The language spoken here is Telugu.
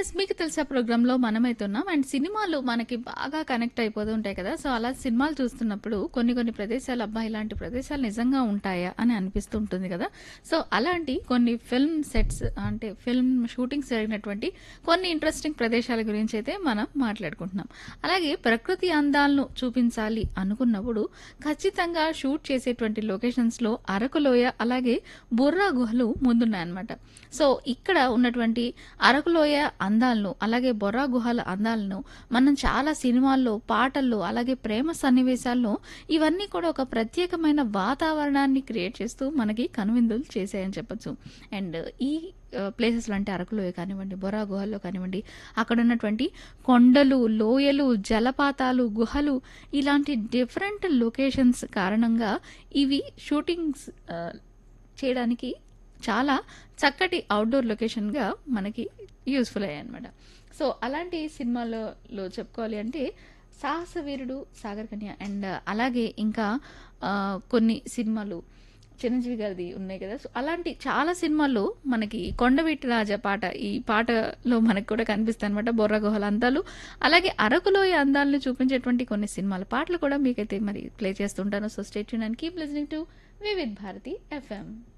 ఎస్ మీకు తెలిసే ప్రోగ్రాంలో మనమైతే ఉన్నాం అండ్ సినిమాలు మనకి బాగా కనెక్ట్ అయిపోతూ ఉంటాయి కదా సో అలా సినిమాలు చూస్తున్నప్పుడు కొన్ని కొన్ని ప్రదేశాలు అబ్బా ఇలాంటి ప్రదేశాలు నిజంగా ఉంటాయా అని అనిపిస్తూ ఉంటుంది కదా సో అలాంటి కొన్ని ఫిల్మ్ సెట్స్ అంటే ఫిల్మ్ షూటింగ్స్ జరిగినటువంటి కొన్ని ఇంట్రెస్టింగ్ ప్రదేశాల గురించి అయితే మనం మాట్లాడుకుంటున్నాం అలాగే ప్రకృతి అందాలను చూపించాలి అనుకున్నప్పుడు ఖచ్చితంగా షూట్ చేసేటువంటి లొకేషన్స్లో అరకులోయ అలాగే బుర్రా గుహలు ముందున్నాయన్నమాట సో ఇక్కడ ఉన్నటువంటి అరకులోయ అందాలను అలాగే బొర్రా గుహల అందాలను మనం చాలా సినిమాల్లో పాటల్లో అలాగే ప్రేమ సన్నివేశాల్లో ఇవన్నీ కూడా ఒక ప్రత్యేకమైన వాతావరణాన్ని క్రియేట్ చేస్తూ మనకి కనువిందులు చేసాయని చెప్పొచ్చు అండ్ ఈ ప్లేసెస్లో అంటే అరకులోయ కానివ్వండి బొర్రా గుహల్లో కానివ్వండి అక్కడ ఉన్నటువంటి కొండలు లోయలు జలపాతాలు గుహలు ఇలాంటి డిఫరెంట్ లొకేషన్స్ కారణంగా ఇవి షూటింగ్స్ ఆ, చేయడానికి చాలా చక్కటి అవుట్డోర్ లొకేషన్గా మనకి యూస్ఫుల్ అయ్యాయి అనమాట సో అలాంటి సినిమాలలో చెప్పుకోవాలి అంటే సాహసవీరుడు సాగర్ కన్య అండ్ అలాగే ఇంకా ఆ, కొన్ని సినిమాలు చిరంజీవి గారిది ఉన్నాయి కదా సో అలాంటి చాలా సినిమాల్లో మనకి కొండవీటి రాజా పాట ఈ పాటలో మనకు కూడా కనిపిస్తాయి అనమాట బొర్ర గుహల అందాలు అలాగే అరకులోయ అందాలను చూపించేటువంటి కొన్ని సినిమాల పాటలు కూడా మీకైతే మరి ప్లే చేస్తుంటాను so state and keep listening to Vividh Bharati FM